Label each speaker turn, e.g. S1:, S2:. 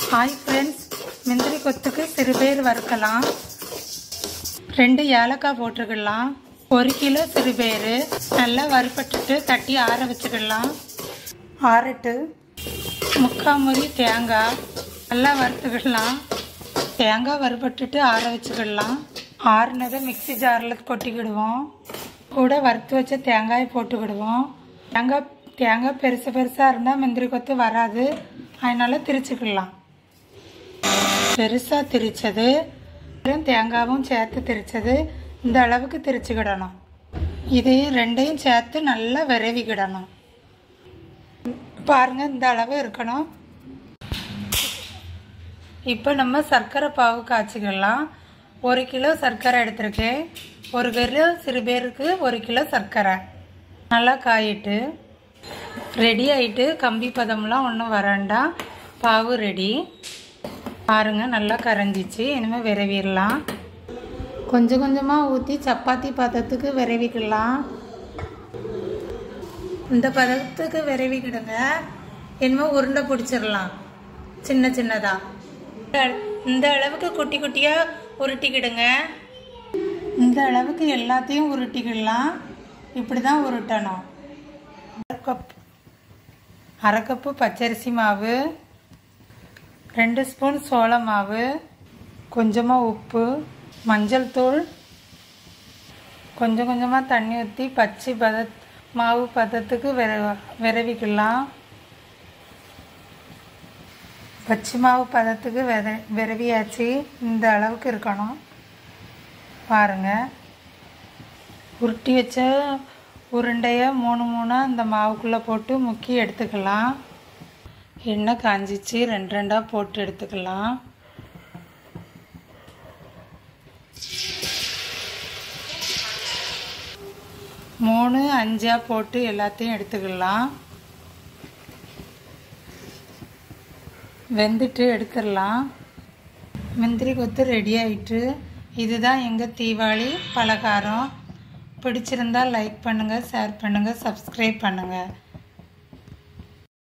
S1: hi friends முந்திரி கொத்துக்கு சிறுபேர் வறுக்கலாம் ரெண்டு ஏலக்காய் போட்டுக்கலாம் ஒரு கிலோ சிறுபேர் நல்லா வறுபட்டுட்டு தட்டி ஆற வச்சுக்கலாம் ஆறட்டு முக்கால் முறி தேங்காய் நல்லா வறுத்துக்கிடலாம் தேங்காய் வறுபட்டுட்டு ஆற வச்சுக்கிடலாம் ஆறுனதை மிக்ஸி ஜாரில் கொட்டிக்கிடுவோம் கூட வறுத்து வச்ச தேங்காயை போட்டுக்கிடுவோம் தேங்காய் தேங்காய் பெருசு பெருசாக இருந்தால் முந்திரி கொத்து வராது அதனால் திரிச்சுக்கிடலாம் பெருசாக திரிச்சது வெறும் தேங்காவும் சேர்த்து திரிச்சது இந்த அளவுக்கு திரிச்சுக்கிடணும் இதையும் ரெண்டையும் சேர்த்து நல்லா விரவிக்கிடணும் பாருங்க இந்த அளவு இருக்கணும் இப்போ நம்ம சர்க்கரை பாவு காய்ச்சிக்கலாம் ஒரு கிலோ சர்க்கரை எடுத்திருக்கேன் ஒரு கிலோ சிறு பேருக்கு ஒரு கிலோ சர்க்கரை நல்லா காயிட்டு ரெடி ஆயிட்டு கம்பி பதம்லாம் ஒன்றும் வரண்டாம் பாவு ரெடி பாருங்க நல்லா கரைஞ்சிச்சு இனிமேல் விரவிடலாம் கொஞ்சம் கொஞ்சமாக ஊற்றி சப்பாத்தி பதத்துக்கு விரவிக்கலாம் இந்த பதத்துக்கு விரவிக்கிடுங்க இனிமேல் உருண்டை பிடிச்சிடலாம் சின்ன சின்னதாக இந்த அளவுக்கு குட்டி குட்டியாக உருட்டிக்கிடுங்க இந்த அளவுக்கு எல்லாத்தையும் உருட்டிக்கிடலாம் இப்படி தான் உருட்டணும் அரை கப் அரை கப்பு பச்சரிசி மாவு ரெண்டு ஸ்பூன் சோள மாவு கொஞ்சமாக உப்பு மஞ்சள் தூள் கொஞ்சம் கொஞ்சமாக தண்ணி ஊற்றி பச்சை பத மாவு பதத்துக்கு விர விரவிக்கலாம் பச்சை மாவு பதத்துக்கு விர விரவியாச்சு இந்த அளவுக்கு இருக்கணும் பாருங்கள் உருட்டி வச்ச உருண்டையை மூணு மூணாக இந்த மாவுக்குள்ளே போட்டு முக்கி எடுத்துக்கலாம் எண்ணெய் காஞ்சிச்சு ரெண்டு ரெண்டாக போட்டு எடுத்துக்கலாம் மூணு அஞ்சாக போட்டு எல்லாத்தையும் எடுத்துக்கலாம் வெந்துட்டு எடுத்துடலாம் முந்திரி கொத்து ரெடி ஆயிட்டு இதுதான் எங்கள் தீபாவளி பலகாரம் பிடிச்சிருந்தா லைக் பண்ணுங்கள் ஷேர் பண்ணுங்கள் சப்ஸ்கிரைப் பண்ணுங்கள்